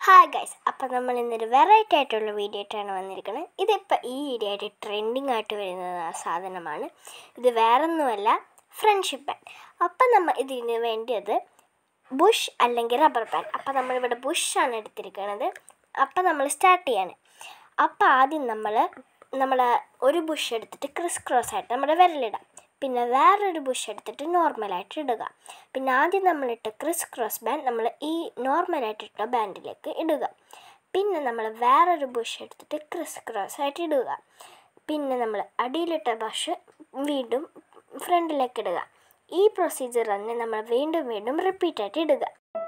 hi guys അപ്പോൾ നമ്മൾ ഇന്നൊരു വെറൈറ്റി ആയിട്ടുള്ള വീഡിയോ ആയിട്ടാണ് വന്നിരിക്കുന്നത് ഇതിപ്പോൾ ഈ വീഡിയോ ആയിട്ട് ട്രെൻഡിങ് ആയിട്ട് വരുന്ന സാധനമാണ് ഇത് വേറൊന്നുമല്ല ഫ്രണ്ട്ഷിപ്പ് ബാൻഡ് അപ്പം നമ്മൾ ഇതിന് വേണ്ടിയത് ബുഷ് അല്ലെങ്കിൽ റബ്ബർ ബാൻഡ് അപ്പം നമ്മളിവിടെ ബുഷാണ് എടുത്തിരിക്കുന്നത് അപ്പം നമ്മൾ സ്റ്റാർട്ട് ചെയ്യാണ് അപ്പം ആദ്യം നമ്മൾ നമ്മൾ ഒരു ബുഷ് എടുത്തിട്ട് ക്രിസ് ക്രോസ് ആയിട്ട് നമ്മുടെ വിരലിടാം പിന്നെ വേറൊരു ബുഷ് എടുത്തിട്ട് നോർമലായിട്ട് ഇടുക പിന്നെ ആദ്യം നമ്മളിട്ട ക്രിസ് ക്രോസ് ബാൻഡ് നമ്മൾ ഈ നോർമലായിട്ട് ഇട്ട ബാൻഡിലേക്ക് ഇടുക പിന്നെ നമ്മൾ വേറൊരു ബുഷ് എടുത്തിട്ട് ക്രിസ് ക്രോസ് ആയിട്ട് ഇടുക പിന്നെ നമ്മൾ അടിയിലിട്ട ബഷ് വീണ്ടും ഫ്രണ്ടിലേക്ക് ഇടുക ഈ പ്രൊസീജിയർ തന്നെ നമ്മൾ വീണ്ടും വീണ്ടും റിപ്പീറ്റ് ആയിട്ട് ഇടുക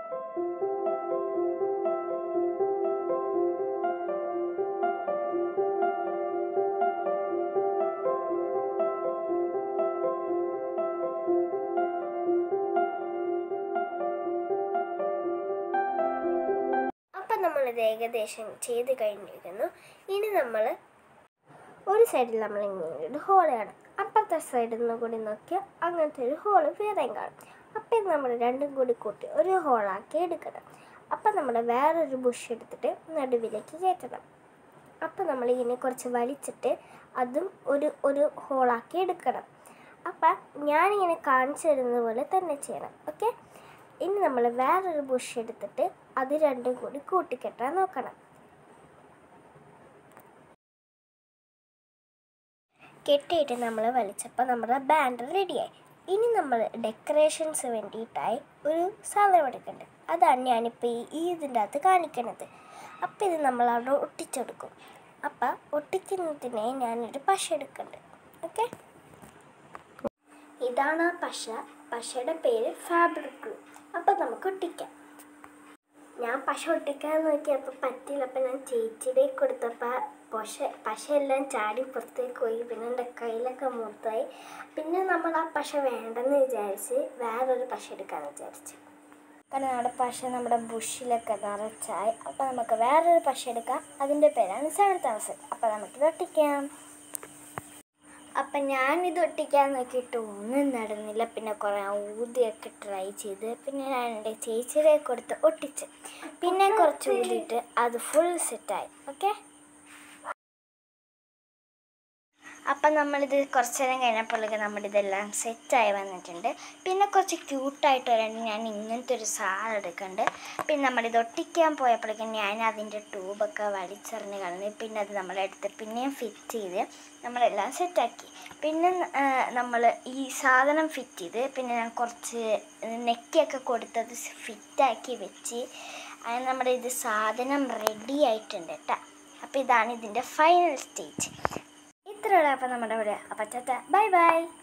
അപ്പം നമ്മളിത് ഏകദേശം ചെയ്ത് കഴിഞ്ഞിരിക്കുന്നു ഇനി നമ്മൾ ഒരു സൈഡിൽ നമ്മൾ ഇങ്ങനെ ഒരു ഹോൾ കാണും അപ്പുറത്തെ സൈഡിൽ നിന്ന് കൂടി നോക്കിയാൽ അങ്ങനത്തെ ഒരു ഹോൾ വേറെയും കാണും അപ്പം ഇത് നമ്മൾ രണ്ടും കൂടി കൂട്ടി ഒരു ഹോളാക്കി എടുക്കണം അപ്പം നമ്മൾ വേറൊരു ബുഷ് എടുത്തിട്ട് നടുവിലേക്ക് കയറ്റണം അപ്പം നമ്മൾ ഇങ്ങനെ കുറച്ച് വലിച്ചിട്ട് അതും ഒരു ഒരു ഹോളാക്കി എടുക്കണം അപ്പം ഞാനിങ്ങനെ കാണിച്ചു തരുന്നത് പോലെ തന്നെ ചെയ്യണം ഓക്കെ ഇനി നമ്മൾ വേറൊരു ബുഷ് എടുത്തിട്ട് അത് രണ്ടും കൂടി കൂട്ടിക്കെട്ടാൻ നോക്കണം കെട്ടിയിട്ട് നമ്മൾ വലിച്ചപ്പോൾ നമ്മുടെ ബാൻഡ് റെഡിയായി ഇനി നമ്മൾ ഡെക്കറേഷൻസ് വേണ്ടിയിട്ടായി ഒരു സാധനം എടുക്കുന്നുണ്ട് അതാണ് ഞാനിപ്പോൾ ഈ ഈ ഇതിൻ്റെ അകത്ത് കാണിക്കണത് അപ്പോൾ ഇത് നമ്മൾ അവിടെ ഒട്ടിച്ചെടുക്കും അപ്പം ഒട്ടിക്കുന്നതിനെ ഞാനൊരു പശ എടുക്കുന്നുണ്ട് ഓക്കെ ഇതാണ് ആ പശ പശയുടെ പേര് ഫാബ്രിക് ഗ്ലൂ അപ്പം നമുക്ക് ഒട്ടിക്കാം ഞാൻ പശ ഒട്ടിക്കാൻ നോക്കിയപ്പോൾ പറ്റില്ല അപ്പം ഞാൻ ചേച്ചിയുടെ കൊടുത്തപ്പോൾ പശ പശയെല്ലാം ചാടി പുറത്തേക്ക് പോയി പിന്നെ എൻ്റെ കയ്യിലൊക്കെ മൂത്തായി പിന്നെ നമ്മൾ ആ പശ വേണ്ടെന്ന് വിചാരിച്ച് വേറൊരു പശ എടുക്കാമെന്ന് വിചാരിച്ചു കാരണം നമ്മുടെ പശ നമ്മുടെ ബുഷിലൊക്കെ നിറച്ചായി അപ്പോൾ നമുക്ക് വേറൊരു പശ എടുക്കാം അതിൻ്റെ പേരാണ് സെവൻ തൗസൻഡ് അപ്പോൾ നമുക്കിത് ഒട്ടിക്കാം അപ്പം ഞാനിത് ഒട്ടിക്കാൻ നോക്കിയിട്ട് ഒന്നും നടന്നില്ല പിന്നെ കുറേ ഊതിയൊക്കെ ട്രൈ ചെയ്ത് പിന്നെ ഞാൻ എൻ്റെ ചേച്ചിയുടെ കൊടുത്ത് ഒട്ടിച്ച് പിന്നെ കുറച്ച് ഊതിയിട്ട് അത് ഫുൾ സെറ്റായി ഓക്കെ അപ്പം നമ്മളിത് കുറച്ച് നേരം കഴിഞ്ഞപ്പോഴേക്ക് നമ്മളിതെല്ലാം സെറ്റായി വന്നിട്ടുണ്ട് പിന്നെ കുറച്ച് ക്യൂട്ടായിട്ട് വരാണ്ട് ഞാൻ ഇങ്ങനത്തെ ഒരു സാധനം എടുക്കുന്നുണ്ട് പിന്നെ നമ്മളിത് ഒട്ടിക്കാൻ പോയപ്പോഴേക്കും ഞാൻ അതിൻ്റെ ട്യൂബൊക്കെ വലിച്ചെറിഞ്ഞ് കളഞ്ഞ് പിന്നെ അത് നമ്മളെടുത്ത് പിന്നെയും ഫിറ്റ് ചെയ്ത് നമ്മളെല്ലാം സെറ്റാക്കി പിന്നെ നമ്മൾ ഈ സാധനം ഫിറ്റ് ചെയ്ത് പിന്നെ ഞാൻ കുറച്ച് നെക്കിയൊക്കെ കൊടുത്തത് ഫിറ്റാക്കി വെച്ച് അങ്ങനെ നമ്മുടെ ഇത് സാധനം റെഡി ആയിട്ടുണ്ട് കേട്ടോ അപ്പോൾ ഇതാണ് ഇതിൻ്റെ ഫൈനൽ സ്റ്റേജ് ഇത്രയുള്ള അപ്പം നമ്മുടെ ഇവിടെ അപ്പം ബൈ ബൈ